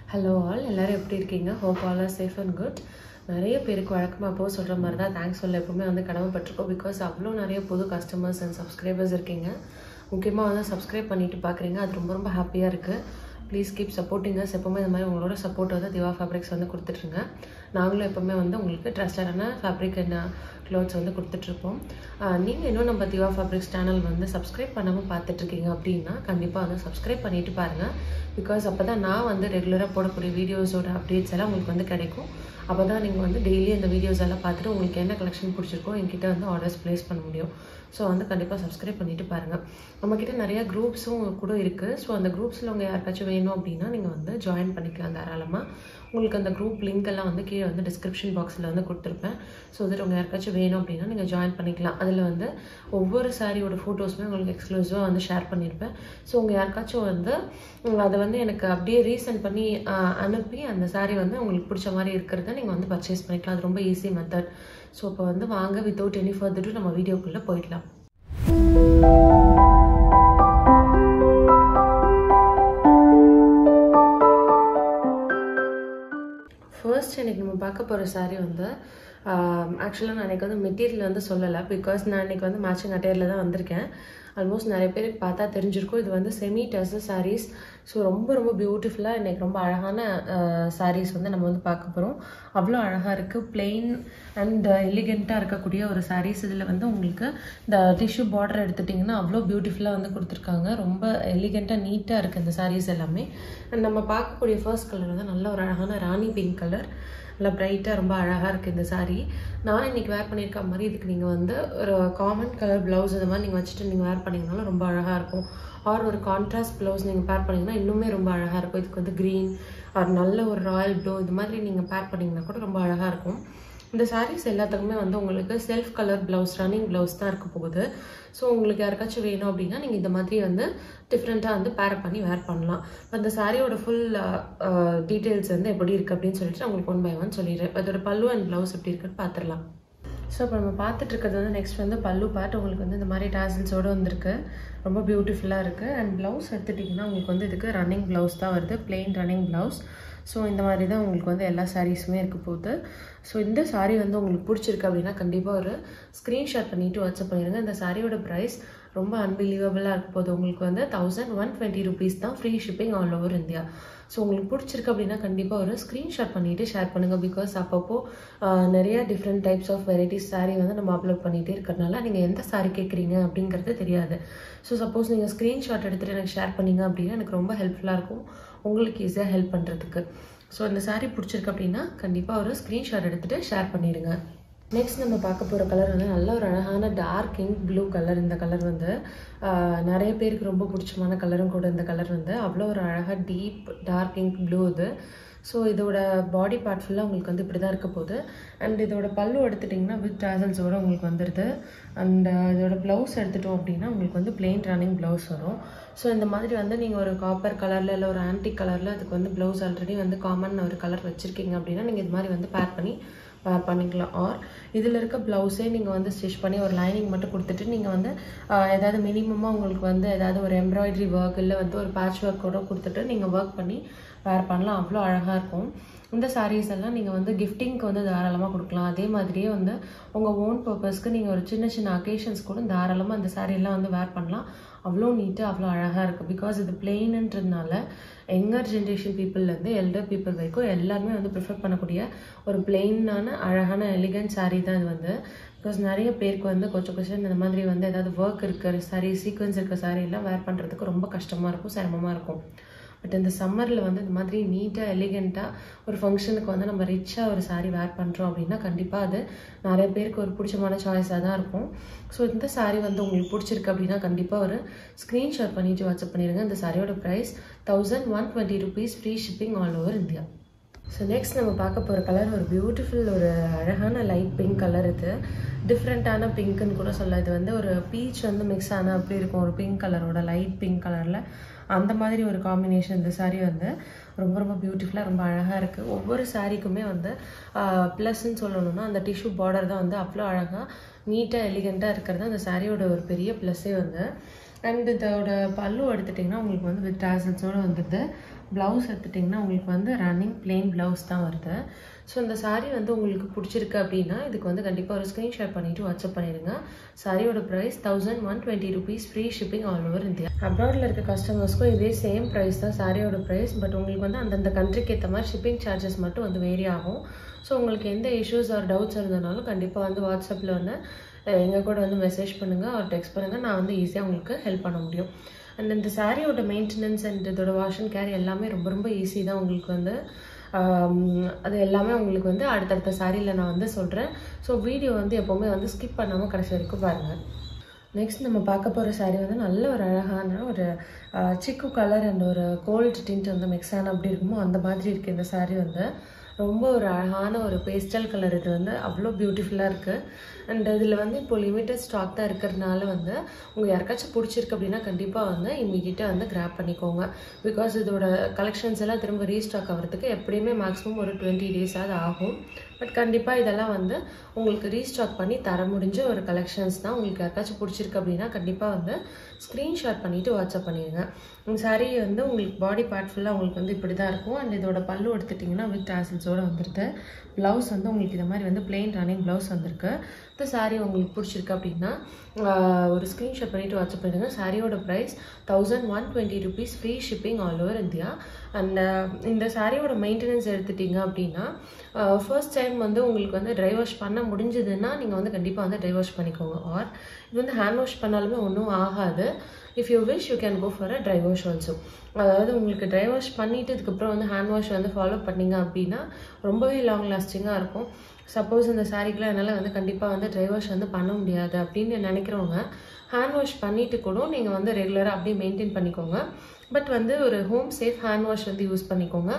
hello all எல்லோரும் எப்படி இருக்கீங்க hope all are safe and good நிறைய பேருக்கு வழக்கமாக அப்போ சொல்கிற மாதிரி தான் தேங்க்ஸ் சொல்ல எப்பவுமே வந்து கடமைப்பட்டிருக்கோம் பிகாஸ் அவ்வளோ நிறைய புது கஸ்டமர்ஸ் அண்ட் சப்ஸ்கிரைபர்ஸ் இருக்கீங்க முக்கியமாக வந்து சப்ஸ்கிரைப் பண்ணிட்டு பார்க்குறீங்க அது ரொம்ப ரொம்ப ஹாப்பியாக இருக்குது ப்ளீஸ் கீப் சப்போர்ட்டிங்கஸ் எப்போவுமே இந்த மாதிரி உங்களோட சப்போர்ட் வந்து திவா ஃபேப்ரிக்ஸ் வந்து கொடுத்துட்ருங்க நாங்களும் எப்போவுமே வந்து உங்களுக்கு ட்ரஸ்டடான ஃபேப்ரிக் என்ன க்ளோத்ஸ் வந்து கொடுத்துட்ருப்போம் நீங்கள் இன்னும் நம்ம திவா ஃபேப்ரிக்ஸ் சேனல் வந்து சப்ஸ்கிரைப் பண்ணாமல் பார்த்துட்ருக்கீங்க அப்படின்னா கண்டிப்பாக வந்து சப்ஸ்கிரைப் பண்ணிட்டு பாருங்கள் பிகாஸ் அப்போ தான் நான் வந்து ரெகுலராக போடக்கூடிய வீடியோஸோட அப்டேட்ஸ் எல்லாம் உங்களுக்கு வந்து கிடைக்கும் அப்போ தான் நீங்கள் வந்து டெய்லி அந்த வீடியோஸ் எல்லாம் பார்த்துட்டு உங்களுக்கு என்ன கலெக்ஷன் பிடிச்சிருக்கோ என்கிட்ட வந்து ஆர்டர்ஸ் ப்ளேஸ் பண்ண முடியும் ஸோ வந்து கண்டிப்பாக சப்ஸ்கிரைப் பண்ணிட்டு பாருங்கள் நம்மக்கிட்ட நிறைய குரூப்ஸும் கூட இருக்குது ஸோ அந்த குரூப்ஸில் உங்கள் யாருக்காச்சும் வேணும் அப்படின்னா நீங்கள் வந்து ஜாயின் பண்ணிக்கலாம் தாராளமாக உங்களுக்கு அந்த குரூப் லிங்க் எல்லாம் வந்து கீழே வந்து டிஸ்கிரிப்ஷன் பாக்ஸில் வந்து கொடுத்துருப்பேன் ஸோ அதில் உங்கள் யாருக்காச்சும் வேணும் அப்படின்னா நீங்கள் ஜாயின் பண்ணிக்கலாம் அதில் வந்து ஒவ்வொரு சாரியோட ஃபோட்டோஸுமே உங்களுக்கு எக்ஸ்க்ளூசிவாக வந்து ஷேர் பண்ணியிருப்பேன் ஸோ உங்கள் யாருக்காச்சும் வந்து உம், அதை வந்து எனக்கு அப்படியே ரீசெண்ட் பண்ணி ஆஹ், அனுப்பி அந்த சாரீ வந்து உங்களுக்கு பிடிச்ச மாதிரி இருக்கிறத நீங்கள் வந்து பர்ச்சேஸ் பண்ணிக்கலாம் அது ரொம்ப ஈஸி மெத்தட் ஸோ இப்போ வந்து வாங்க வித்தவுட் எனி ஃபர்தர் நம்ம வீடியோக்குள்ளே போயிடலாம் ஃபர்ஸ்ட் எனக்கு நம்ம பார்க்க போகிற saree வந்து ஆக்சுவலாக நான் எனக்கு வந்து மெட்டீரியல் வந்து சொல்லலை பிகாஸ் நான் இன்னைக்கு வந்து மேட்சிங் அட்டையரில் தான் வந்திருக்கேன் ஆல்மோஸ்ட் நிறைய பேருக்கு பார்த்தா தெரிஞ்சிருக்கும் இது வந்து செமி டசர் sarees ஸோ ரொம்ப ரொம்ப பியூட்டிஃபுல்லாக எனக்கு ரொம்ப அழகான sarees வந்து நம்ம வந்து பார்க்க போகிறோம் அவ்வளோ அழகாக இருக்குது பிளெயின் அண்ட் எலிகெண்ட்டாக இருக்கக்கூடிய ஒரு sarees இதில் வந்து உங்களுக்கு இந்த டிஷ்யூ பார்டர் எடுத்துட்டிங்கன்னா அவ்வளோ பியூட்டிஃபுல்லாக வந்து கொடுத்துருக்காங்க ரொம்ப எலிகெண்ட்டாக நீட்டாக இருக்குது இந்த sarees எல்லாமே அண்ட் நம்ம பார்க்கக்கூடிய ஃபர்ஸ்ட் கலர் வந்து நல்ல ஒரு அழகான ராணி பிங்க் கலர் நல்லா பிரைட்டாக ரொம்ப அழகாக இருக்குது இந்த saree நான் இன்னைக்கு வேர் பண்ணியிருக்க மாதிரி இதுக்கு நீங்கள் வந்து ஒரு காமன் கலர் ப்ளவுஸ் இந்த மாதிரி நீங்கள் வச்சுட்டு நீங்கள் வேர் பண்ணிங்கனாலும் ரொம்ப அழகாக இருக்கும் ஆர் ஒரு கான்ட்ராஸ்ட் ப்ளவுஸ் நீங்கள் பேர் பண்ணிங்கன்னா இன்னுமே ரொம்ப அழகாக இருக்கும் இதுக்கு வந்து க்ரீன் ஆர் நல்ல ஒரு ராயல் ப்ளூ இது மாதிரி நீங்கள் பேர் பண்ணிங்கன்னா கூட ரொம்ப அழகாக இருக்கும் இந்த sarees எல்லாத்துக்குமே வந்து உங்களுக்கு self colour blouse running blouse தான் இருக்க போகுது ஸோ உங்களுக்கு யாருக்காச்சும் வேணும் அப்படின்னா நீங்கள் இந்த மாதிரி வந்து டிஃப்ரெண்ட்டாக வந்து பேர் பண்ணி வேர் பண்ணலாம் அந்த சாரியோட ஃபுல் டீட்டெயில்ஸ் வந்து எப்படி இருக்குது அப்படின்னு சொல்லிட்டு நான் உங்களுக்கு ஒன் பை ஒன் சொல்லிடுறேன் அதோட பல்லு அண்ட் ப்ளவுஸ் எப்படி இருக்குன்னு பார்த்துடலாம் ஸோ இப்போ நம்ம பார்த்துட்டு இருக்கிறது வந்து நெக்ஸ்ட் வந்து பல்லு பார்ட் உங்களுக்கு வந்து இந்த மாதிரி டாசல்ஸோடு வந்திருக்கு ரொம்ப பியூட்டிஃபுல்லாக இருக்குது அண்ட் ப்ளவுஸ் எடுத்துட்டிங்கன்னா உங்களுக்கு வந்து இதுக்கு ரன்னிங் ப்ளவுஸ் தான் வருது plain ரன்னிங் ப்ளவுஸ் ஸோ இந்த மாதிரி தான் உங்களுக்கு வந்து எல்லா சாரீஸுமே இருக்க போகுது ஸோ இந்த saree வந்து உங்களுக்கு பிடிச்சிருக்கு அப்படின்னா கண்டிப்பாக ஒரு ஸ்க்ரீன்ஷாட் பண்ணிவிட்டு வாட்ஸ்அப் பண்ணிடுங்க இந்த சாரியோட ப்ரைஸ் ரொம்ப அன்பிலீவபிளாக இருக்க போகுது உங்களுக்கு வந்து தௌசண்ட் ஒன் டுவெண்ட்டி ருபீஸ் தான் free shipping all over India so உங்களுக்கு பிடிச்சிருக்கு அப்படின்னா கண்டிப்பாக ஒரு ஸ்க்ரீன்ஷாட் பண்ணிவிட்டு ஷேர் பண்ணுங்கள் பிகாஸ் அப்பப்போ ஆஹ், நிறைய different types of varieties saree வந்து நம்ம அப்லோட் பண்ணிகிட்டே இருக்கிறதுனால நீங்கள் எந்த saree கேட்குறீங்க அப்படிங்கிறது தெரியாது ஸோ சப்போஸ் நீங்கள் ஸ்க்ரீன்ஷாட் எடுத்துகிட்டு எனக்கு ஷேர் பண்ணீங்க அப்படின்னா எனக்கு ரொம்ப ஹெல்ப்ஃபுல்லாக இருக்கும் உங்களுக்கு ஈஸியாக ஹெல்ப் பண்ணுறதுக்கு ஸோ இந்த saree பிடிச்சிருக்கு அப்படின்னா கண்டிப்பாக ஒரு ஸ்க்ரீன்ஷாட் எடுத்துகிட்டு ஷேர் பண்ணிடுங்க நெக்ஸ்ட் நம்ம பார்க்க போகிற கலர் வந்து நல்ல ஒரு அழகான டார்க் இங்க் ப்ளூ கலர் இந்த கலர் வந்து ஆஹ், நிறைய பேருக்கு ரொம்ப பிடிச்சமான கலரும் கூட இந்த கலர் வந்து அவ்வளோ ஒரு அழகாக டீப் டார்க் இங்க் ப்ளூ இது ஸோ இதோட பாடி பார்ட் ஃபுல்லாக உங்களுக்கு வந்து இப்படி தான் இருக்க போகுது அண்ட் இதோட பல்லு எடுத்துட்டிங்கன்னா வித் டாசல்ஸோட உங்களுக்கு வந்துடுது அண்ட் இதோட ப்ளவுஸ் எடுத்துட்டோம் அப்படின்னா உங்களுக்கு வந்து plain ரன்னிங் ப்ளவுஸ் வரும் ஸோ இந்த மாதிரி வந்து நீங்கள் ஒரு காப்பர் கலரில் இல்லை ஒரு ஆன்டிக் கலரில் அதுக்கு வந்து ப்ளவுஸ் ஆல்ரெடி வந்து காமன் ஒரு கலர் வச்சுருக்கீங்க அப்படின்னா நீங்கள் இது மாதிரி வந்து பேர் பண்ணி வேர் பண்ணிக்கலாம் ஆர் இதில் இருக்க ப்ளவுஸே நீங்கள் வந்து ஸ்டிச் பண்ணி ஒரு லைனிங் மட்டும் கொடுத்துட்டு நீங்கள் வந்து ஆஹ், ஏதாவது மினிமமாக உங்களுக்கு வந்து ஏதாவது ஒரு எம்ப்ராய்டரி ஒர்க் இல்லை வந்து ஒரு பேட்ச் ஒர்க் கூட கொடுத்துட்டு நீங்கள் ஒர்க் பண்ணி வேர் பண்ணலாம் அவ்வளோ அழகாக இருக்கும் இந்த sarees எல்லாம் நீங்கள் வந்து கிஃப்டிங்க்கு வந்து தாராளமாக கொடுக்கலாம் அதே மாதிரியே வந்து உங்கள் ஓன் பர்பஸ்க்கு நீங்கள் ஒரு சின்ன சின்ன அக்கேஷன்ஸ் கூட தாராளமாக அந்த saree எல்லாம் வந்து வேர் பண்ணலாம் அவ்வளோ நீட்டாக அவ்வளோ அழகாக இருக்குது பிகாஸ் இது பிளெயின்ன்றதுனால யங்கர் ஜென்ரேஷன் பீப்புள்லேருந்து எல்டர் பீப்புள் வரைக்கும் எல்லாருமே வந்து ப்ரிஃபர் பண்ணக்கூடிய ஒரு பிளெயினான அழகான எலிகன்ட் saree தான் இது வந்து பிகாஸ் நிறைய பேருக்கு வந்து கொஞ்சம் கொஞ்சம் இந்த மாதிரி வந்து ஏதாவது ஒர்க் இருக்கிற saree சீக்வன்ஸ் இருக்கிற saree எல்லாம் வேர் பண்ணுறதுக்கு ரொம்ப கஷ்டமாக இருக்கும் சிரமமாக இருக்கும் பட் இந்த சம்மரில் வந்து இந்த மாதிரி நீட்டாக எலிகெண்ட்டாக ஒரு ஃபங்க்ஷனுக்கு வந்து நம்ம ரிச்சாக ஒரு saree வேர் பண்ணுறோம் அப்படின்னா கண்டிப்பாக அது நிறைய பேருக்கு ஒரு பிடிச்சமான சாய்ஸாக தான் இருக்கும் ஸோ இந்த saree வந்து உங்களுக்கு பிடிச்சிருக்கு அப்படின்னா கண்டிப்பாக ஒரு ஸ்க்ரீன்ஷாட் பண்ணிட்டு வாட்ஸ்அப் பண்ணிடுங்க இந்த சாரியோட price thousand one twenty rupees free shipping all over India so next நம்ம பார்க்க போகிற கலர் ஒரு பியூட்டிஃபுல் ஒரு அழகான லைட் பிங்க் கலர் இது டிஃப்ரெண்ட்டான பிங்க்குன்னு கூட சொல்ல இது வந்து ஒரு பீச் வந்து மிக்ஸ் ஆன அப்படி இருக்கும் ஒரு பிங்க் கலரோட லைட் பிங்க் கலரில் அந்த மாதிரி ஒரு காம்பினேஷன் இந்த saree வந்து ரொம்ப ரொம்ப பியூட்டிஃபுல்லாக ரொம்ப அழகாக இருக்குது ஒவ்வொரு சாரீக்குமே வந்து ப்ளஸ்ன்னு சொல்லணும்னா அந்த டிஷ்யூ பார்டர் தான் வந்து அவ்வளோ அழகாக நீட்டாக எலிகெண்ட்டாக இருக்கிறது அந்த சாரியோட ஒரு பெரிய ப்ளஸ்ஸே வந்து அண்ட் இதோட பல்லு எடுத்துட்டிங்கன்னா உங்களுக்கு வந்து வித் டாசல்ஸோடு வந்துடுது ப்ளவுஸ் எடுத்துட்டிங்கன்னா உங்களுக்கு வந்து ரன்னிங் பிளெயின் ப்ளவுஸ் தான் வருது ஸோ இந்த saree வந்து உங்களுக்கு பிடிச்சிருக்கு அப்படின்னா இதுக்கு வந்து கண்டிப்பாக ஒரு ஸ்க்ரீன்ஷாட் பண்ணிவிட்டு வாட்ஸ்அப் பண்ணிடுங்க சாரியோட price thousand one twenty rupees free shipping all over India அப்ராடில் இருக்க கஸ்டமர்ஸ்க்கும் இதே சேம் ப்ரைஸ் தான் சாரியோட ப்ரைஸ் பட் உங்களுக்கு வந்து அந்தந்த கண்ட்ரிக்கு ஏற்ற மாதிரி ஷிப்பிங் சார்ஜஸ் மட்டும் வந்து வேரி ஆகும் ஸோ உங்களுக்கு எந்த இஷ்யூஸ் ஆர் டவுட்ஸ் இருந்தனாலும் கண்டிப்பாக வந்து வாட்ஸ்அப்பில் வந்து எங்கள் கூட வந்து மெசேஜ் பண்ணுங்கள் ஆர் டெக்ஸ்ட் பண்ணுங்கள் நான் வந்து ஈஸியாக உங்களுக்கு ஹெல்ப் பண்ண முடியும் அண்ட் இந்த சாரியோட மெயின்டெனன்ஸ் அண்ட் இதோட வாஷ் அண்ட் கேர் எல்லாமே ரொம்ப ரொம்ப ஈஸி தான் உங்களுக்கு வந்து ஆம், அது எல்லாமே உங்களுக்கு வந்து அடுத்தடுத்த சாரியில் நான் வந்து சொல்கிறேன் ஸோ வீடியோ வந்து எப்போவுமே வந்து ஸ்கிப் பண்ணாமல் கடைசி வரைக்கும் பாருங்கள் நெக்ஸ்ட் நம்ம பார்க்க போகிற saree வந்து நல்ல ஒரு அழகான ஒரு ஆஹ், சிக்கு கலர் அண்ட் ஒரு கோல்டு டிண்ட் வந்து மிக்ஸ் ஆன அப்படி இருக்குமோ அந்த மாதிரி இருக்குது இந்த saree வந்து ரொம்ப ஒரு அழகான ஒரு பேஸ்டல் கலர் இது வந்து அவ்வளோ பியூட்டிஃபுல்லாக இருக்குது அண்ட் இதில் வந்து இப்போ லிமிட்டட் ஸ்டாக் தான் இருக்கிறதுனால வந்து உங்கள் யாருக்காச்சும் பிடிச்சிருக்கு அப்படின்னா கண்டிப்பாக வந்து இம்மீடியட்டாக வந்து கிராப் பண்ணிக்கோங்க பிகாஸ் இதோட கலெக்ஷன்ஸ் எல்லாம் திரும்ப ரீஸ்டாக் ஆகிறதுக்கு எப்படியுமே மேக்ஸிமம் ஒரு டுவெண்ட்டி டேஸாவது ஆகும் பட் கண்டிப்பாக இதெல்லாம் வந்து உங்களுக்கு ரீஸ்டாக் பண்ணி தர முடிஞ்ச ஒரு கலெக்ஷன்ஸ் தான் உங்களுக்கு யாருக்காச்சும் பிடிச்சிருக்கு அப்படின்னா கண்டிப்பாக வந்து ஸ்க்ரீன்ஷாட் பண்ணிவிட்டு வாட்ஸ்அப் பண்ணிடுங்க இந்த saree வந்து உங்களுக்கு பாடி பார்ட் ஃபுல்லாக உங்களுக்கு வந்து இப்படி தான் இருக்கும் அண்ட் இதோட பல்லு எடுத்துட்டிங்கன்னா வித் டாசல்ஸோடு வந்துடுது ப்ளவுஸ் வந்து உங்களுக்கு இந்த மாதிரி வந்து plain ரன்னிங் ப்ளவுஸ் வந்திருக்கு இந்த saree உங்களுக்கு பிடிச்சிருக்கு அப்படின்னா ஆஹ், ஒரு ஸ்க்ரீன்ஷாட் பண்ணிவிட்டு வாட்ஸ்அப் பண்ணிடுங்க சாரியோட price thousand one twenty rupees free shipping all over India and இந்த சாரியோட மெயின்டெனன்ஸ் எடுத்துட்டீங்க அப்படின்னா ஃபர்ஸ்ட் டைம் வந்து உங்களுக்கு வந்து ட்ரை வாஷ் பண்ண முடிஞ்சதுன்னா நீங்கள் வந்து கண்டிப்பாக வந்து ட்ரை வாஷ் பண்ணிக்கோங்க ஆர் இது வந்து ஹேண்ட் வாஷ் பண்ணாலுமே ஒன்றும் ஆகாது if you wish you can go for a dry wash also அதாவது உங்களுக்கு ட்ரை வாஷ் பண்ணிவிட்டு இதுக்கப்புறம் வந்து ஹேண்ட் வாஷ் வந்து ஃபாலோ பண்ணீங்க அப்படின்னா ரொம்பவே லாங் லாஸ்டிங்காக இருக்கும் சப்போஸ் இந்த சாரீக்கெலாம் என்னால் வந்து கண்டிப்பாக வந்து ட்ரை வாஷ் வந்து பண்ண முடியாது அப்படின்னு நினைக்கிறவங்க ஹேண்ட் வாஷ் பண்ணிட்டு கூட நீங்கள் வந்து ரெகுலராக அப்படியே மெயின்டைன் பண்ணிக்கோங்க பட் வந்து ஒரு ஹோம் சேஃப் ஹேண்ட் வாஷ் வந்து யூஸ் பண்ணிக்கோங்க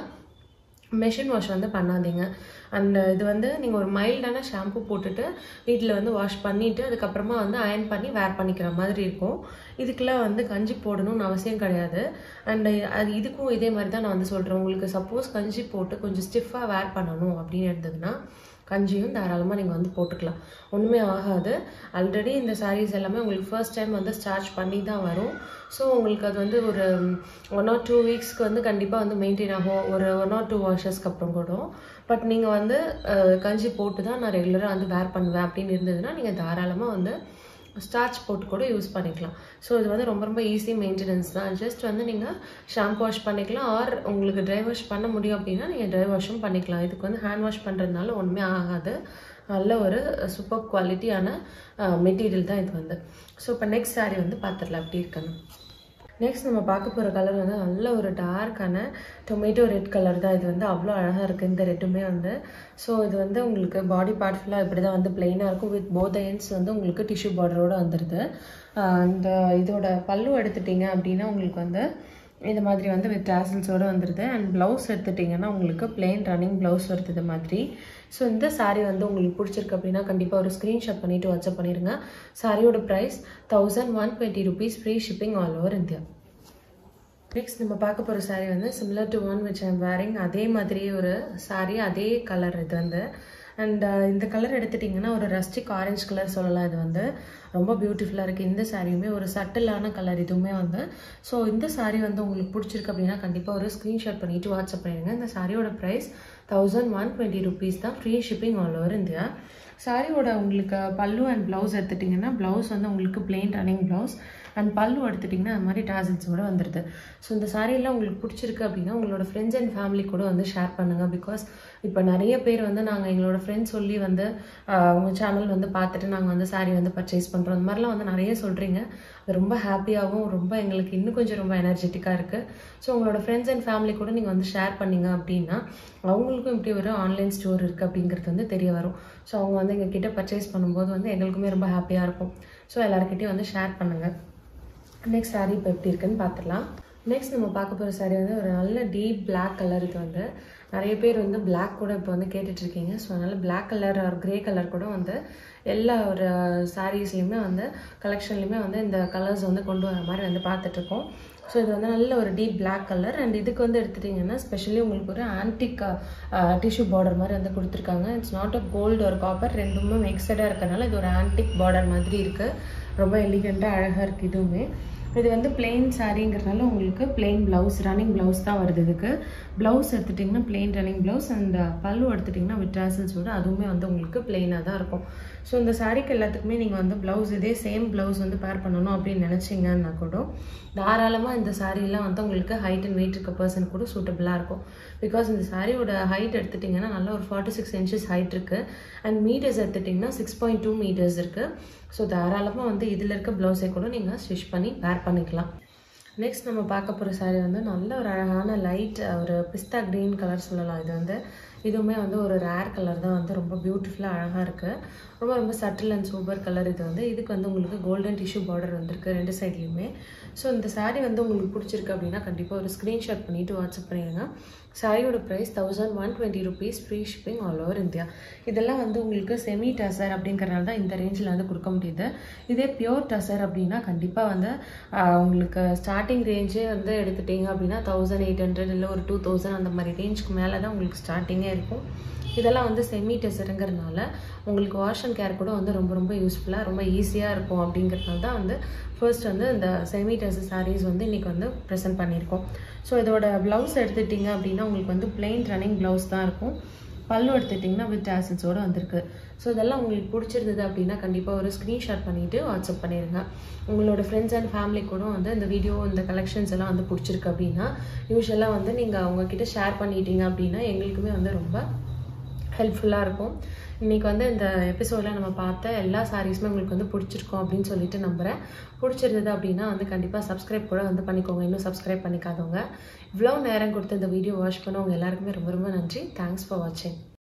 மெஷின் வாஷ் வந்து பண்ணாதீங்க அண்ட் இது வந்து நீங்கள் ஒரு மைல்டான ஷாம்பு போட்டுட்டு வீட்டில் வந்து வாஷ் பண்ணிவிட்டு அதுக்கப்புறமா வந்து அயன் பண்ணி வேர் பண்ணிக்கிற மாதிரி இருக்கும் இதுக்கெல்லாம் வந்து கஞ்சி போடணும்னு அவசியம் கிடையாது அண்ட் அது இதுக்கும் இதே மாதிரி தான் நான் வந்து சொல்கிறேன் உங்களுக்கு சப்போஸ் கஞ்சி போட்டு கொஞ்சம் ஸ்டிஃபாக வேர் பண்ணணும் அப்படின்னு இருந்ததுன்னா கஞ்சியும் தாராளமாக நீங்கள் வந்து போட்டுக்கலாம் ஒன்றுமே ஆகாது ஆல்ரெடி இந்த sarees எல்லாமே உங்களுக்கு ஃபர்ஸ்ட் டைம் வந்து ஸ்டார்ச் பண்ணி தான் வரும் ஸோ உங்களுக்கு அது வந்து ஒரு ஒன் ஆர் டூ வீக்ஸ்க்கு வந்து கண்டிப்பாக வந்து மெயின்டைன் ஆகும் ஒரு ஒன் ஆர் டூ வாஷஸ்க்கு அப்புறம் கூட பட் நீங்கள் வந்து அஹ், கஞ்சி போட்டு தான் நான் ரெகுலராக வந்து வேர் பண்ணுவேன் அப்படின்னு இருந்ததுன்னா நீங்கள் தாராளமாக வந்து ஸ்டார்ச் போட்டு கூட யூஸ் பண்ணிக்கலாம் ஸோ இது வந்து ரொம்ப ரொம்ப ஈஸி மெயின்டெனன்ஸ் தான் ஜஸ்ட் வந்து நீங்கள் ஷாம்பு வாஷ் பண்ணிக்கலாம் ஆர் உங்களுக்கு ட்ரை வாஷ் பண்ண முடியும் அப்படின்னா நீங்கள் ட்ரை வாஷும் பண்ணிக்கலாம் இதுக்கு வந்து ஹேண்ட் வாஷ் பண்ணுறதுனால ஒன்றுமே ஆகாது நல்ல ஒரு சூப்பர் குவாலிட்டியான மெட்டீரியல் தான் இது வந்து ஸோ இப்போ நெக்ஸ்ட் saree வந்து பார்த்துடலாம் அப்படி இருக்கணும் நெக்ஸ்ட் நம்ம பார்க்க போகிற கலர் வந்து நல்ல ஒரு டார்க்கான டொமேட்டோ ரெட் கலர் தான் இது வந்து அவ்வளோ அழகாக இருக்குது இந்த ரெட்டுமே வந்து ஸோ இது வந்து உங்களுக்கு பாடி பார்ட் ஃபுல்லாக இப்படி தான் வந்து பிளெயினாக இருக்கும் வித் போத் ends வந்து உங்களுக்கு டிஷ்யூ பார்டரோடு வந்துடுது அந்த இதோட பல்லு எடுத்துட்டிங்க அப்படின்னா உங்களுக்கு வந்து இந்த மாதிரி வந்து வித் டாசல்ஸோடு வந்துடுது அண்ட் ப்ளவுஸ் எடுத்துட்டிங்கன்னா உங்களுக்கு plain ரன்னிங் ப்ளவுஸ் வருது இது மாதிரி ஸோ இந்த saree வந்து உங்களுக்கு பிடிச்சிருக்கு அப்படின்னா கண்டிப்பாக ஒரு ஸ்க்ரீன்ஷாட் பண்ணிவிட்டு வாட்ஸ்அப் பண்ணிடுங்க சாரியோட price thousand one twenty rupees free shipping all over India next நம்ம பார்க்க போகிற saree வந்து similar to one which I'm wearing அதே மாதிரியே ஒரு saree அதே கலர் இது வந்து அண்ட் இந்த கலர் எடுத்துட்டிங்கன்னா ஒரு ரஸ்டிக் ஆரஞ்சு கலர் சொல்லலாம் இது வந்து ரொம்ப பியூட்டிஃபுல்லாக இருக்குது இந்த சாரியுமே ஒரு சட்டிலான கலர் இதுவுமே வந்து ஸோ இந்த saree வந்து உங்களுக்கு பிடிச்சிருக்கு அப்படின்னா கண்டிப்பாக ஒரு ஸ்க்ரீன்ஷாட் பண்ணிவிட்டு வாட்ஸ்அப் பண்ணிடுங்க இந்த சாரியோட price thousand one twenty rupees தான் free shipping all over India சாரியோட உங்களுக்கு பல்லு அண்ட் ப்ளவுஸ் எடுத்துட்டிங்கன்னா ப்ளவுஸ் வந்து உங்களுக்கு plain ரன்னிங் ப்ளவுஸ் அண்ட் பல்லு எடுத்துட்டிங்கன்னா அது மாதிரி டாசல்ஸோட வந்துடுது ஸோ இந்த சாரியெல்லாம் உங்களுக்கு பிடிச்சிருக்கு அப்படின்னா உங்களோட ஃப்ரெண்ட்ஸ் அண்ட் ஃபேமிலி கூட வந்து ஷேர் பண்ணுங்கள் பிகாஸ் இப்போ நிறைய பேர் வந்து நாங்கள் எங்களோட ஃப்ரெண்ட்ஸ் சொல்லி வந்து ஆஹ், உங்கள் சேனல் வந்து பார்த்துட்டு நாங்கள் வந்து saree வந்து பர்ச்சேஸ் பண்ணுறோம் அந்த மாதிரிலாம் வந்து நிறைய சொல்கிறீங்க அது ரொம்ப ஹாப்பியாகவும் ரொம்ப எங்களுக்கு இன்னும் கொஞ்சம் ரொம்ப எனர்ஜெட்டிக்காக இருக்குது ஸோ உங்களோட ஃப்ரெண்ட்ஸ் அண்ட் ஃபேமிலி கூட நீங்கள் வந்து ஷேர் பண்ணீங்க அப்படின்னா அவங்களுக்கும் இப்படி ஒரு ஆன்லைன் ஸ்டோர் இருக்குது அப்படிங்கிறது வந்து தெரிய வரும் ஸோ அவங்க வந்து எங்கள் கிட்ட பர்ச்சேஸ் பண்ணும்போது வந்து எங்களுக்குமே ரொம்ப ஹாப்பியாக இருக்கும் ஸோ எல்லாருக்கிட்டையும் வந்து ஷேர் பண்ணுங்கள் நெக்ஸ்ட் saree இப்போ எப்படி இருக்குன்னு பார்த்துடலாம் நெக்ஸ்ட் நம்ம பார்க்க போகிற saree வந்து ஒரு நல்ல டீப் Black கலர் இது வந்து நிறைய பேர் வந்து Black கூட இப்போ வந்து கேட்டுட்டு இருக்கீங்க ஸோ அதனால் Black கலர் ஒரு கிரே கலர் கூட வந்து எல்லா ஒரு சாரீஸ்லையுமே வந்து கலெக்ஷன்லையுமே வந்து இந்த கலர்ஸ் வந்து கொண்டு வர மாதிரி வந்து பார்த்துட்ருக்கோம் ஸோ இது வந்து நல்ல ஒரு டீப் Black கலர் அண்ட் இதுக்கு வந்து எடுத்துட்டிங்கன்னா ஸ்பெஷலி உங்களுக்கு ஒரு ஆன்டிக் டிஷ்யூ பார்டர் மாதிரி வந்து கொடுத்துருக்காங்க இட்ஸ் நாட் அ கோல்டு ஒரு காப்பர் ரெண்டுமே மிக்சடாக இருக்கறனால இது ஒரு ஆன்டிக் பார்டர் மாதிரி இருக்குது ரொம்ப எலிகெண்ட்டாக அழகாக இருக்குது இதுவுமே இது வந்து பிளெயின் சாரீங்கிறதுனால உங்களுக்கு பிளெயின் ப்ளவுஸ் ரன்னிங் ப்ளவுஸ் தான் வருது இதுக்கு ப்ளவுஸ் எடுத்துட்டிங்கன்னா பிளெயின் ரன்னிங் ப்ளவுஸ் அந்த பல்லு எடுத்துட்டிங்கன்னா வித் டாசல்ஸோட அதுவுமே வந்து உங்களுக்கு பிளெயினாக தான் இருக்கும் ஸோ இந்த சாரீக்கு எல்லாத்துக்குமே நீங்கள் வந்து ப்ளவுஸ் இதே சேம் ப்ளவுஸ் வந்து பேர் பண்ணணும் அப்படின்னு நினச்சிங்கன்னா கூட தாராளமாக இந்த சாரீலாம் வந்து உங்களுக்கு ஹைட் அண்ட் வெயிட் இருக்க பர்சன் கூட சூட்டபுளாக இருக்கும் பிகாஸ் இந்த சாரியோட ஹைட் எடுத்துட்டிங்கன்னா நல்ல ஒரு ஃபார்ட்டி சிக்ஸ் இன்ச்சஸ் ஹைட் இருக்குது அண்ட் மீட்டர்ஸ் எடுத்துட்டிங்கன்னா சிக்ஸ் பாயிண்ட் டூ மீட்டர்ஸ் இருக்குது ஸோ தாராளமாக வந்து இதில் இருக்க ப்ளவுஸை கூட நீங்கள் ஸ்டிச் பண்ணி வேர் பண்ணிக்கலாம் நெக்ஸ்ட் நம்ம பார்க்க போகிற சாரீ வந்து நல்ல ஒரு அழகான லைட் ஒரு பிஸ்தா க்ரீன் கலர் சொல்லலாம் இது வந்து இதுவுமே வந்து ஒரு ரேர் கலர் தான் வந்து ரொம்ப பியூட்டிஃபுல்லாக அழகாக இருக்குது ரொம்ப ரொம்ப சட்டில் அண்ட் சூப்பர் கலர் இது வந்து இதுக்கு வந்து உங்களுக்கு கோல்டன் டிஷ்யூ பார்டர் வந்திருக்கு ரெண்டு சைட்லேயுமே ஸோ இந்த சாரீ வந்து உங்களுக்கு பிடிச்சிருக்கு அப்படின்னா கண்டிப்பாக ஒரு ஸ்க்ரீன்ஷாட் பண்ணிவிட்டு வாட்ஸ்அப் பண்ணிடுங்க சாரியோட price thousand one twenty rupees free shipping all over India இதெல்லாம் வந்து உங்களுக்கு செமி டசர் அப்படிங்கிறனால தான் இந்த ரேஞ்சில் வந்து கொடுக்க முடியுது இதே பியோர் டசர் அப்படின்னா கண்டிப்பாக வந்து உங்களுக்கு ஸ்டார்டிங் ரேஞ்சே வந்து எடுத்துட்டீங்க அப்படின்னா தௌசண்ட் எயிட் ஹண்ட்ரட் இல்லை ஒரு டூ தௌசண்ட் அந்த மாதிரி ரேஞ்சுக்கு மேலே தான் உங்களுக்கு ஸ்டார்டிங்கே இருக்கும் இதெல்லாம் வந்து செமி டெசருங்கிறதுனால உங்களுக்கு வாஷ் அண்ட் கேர் கூட வந்து ரொம்ப ரொம்ப யூஸ்ஃபுல்லாக ரொம்ப ஈஸியாக இருக்கும் அப்படிங்கிறதுனால தான் வந்து ஃபர்ஸ்ட் வந்து இந்த செமி டெசர் சாரீஸ் வந்து இன்றைக்கி வந்து ப்ரெசென்ட் பண்ணியிருக்கோம் ஸோ இதோட ப்ளவுஸ் எடுத்துட்டிங்க அப்படின்னா உங்களுக்கு வந்து பிளெயின் ரன்னிங் ப்ளவுஸ் தான் இருக்கும் பல்லு எடுத்துட்டிங்கன்னா வித் டாசல்ஸோடு வந்திருக்கு ஸோ இதெல்லாம் உங்களுக்கு பிடிச்சிருந்தது அப்படின்னா கண்டிப்பாக ஒரு ஸ்க்ரீன்ஷாட் பண்ணிவிட்டு வாட்ஸ்அப் பண்ணிடுங்க உங்களோட ஃப்ரெண்ட்ஸ் அண்ட் ஃபேமிலி கூட வந்து இந்த வீடியோ இந்த கலெக்ஷன்ஸ் எல்லாம் வந்து பிடிச்சிருக்கு அப்படின்னா யூஸ்வலாக வந்து நீங்கள் அவங்கக்கிட்ட ஷேர் பண்ணிட்டீங்க அப்படின்னா எங்களுக்குமே வந்து ரொம்ப ஹெல்ப்ஃபுல்லாக இருக்கும் இன்றைக்கி வந்து இந்த எபிசோடில் நம்ம பார்த்த எல்லா சாரீஸுமே உங்களுக்கு வந்து பிடிச்சிருக்கோம் அப்படின்னு சொல்லிட்டு நம்புகிறேன் பிடிச்சிருந்தது அப்படின்னா வந்து கண்டிப்பாக சப்ஸ்கிரைப் கூட வந்து பண்ணிக்கோங்க இன்னும் சப்ஸ்கிரைப் பண்ணிக்காதவங்க இவ்வளோ நேரம் கொடுத்து இந்த வீடியோ வாட்ச் பண்ணவங்க எல்லாருக்குமே ரொம்ப ரொம்ப நன்றி தேங்க்ஸ் ஃபார் வாட்சிங்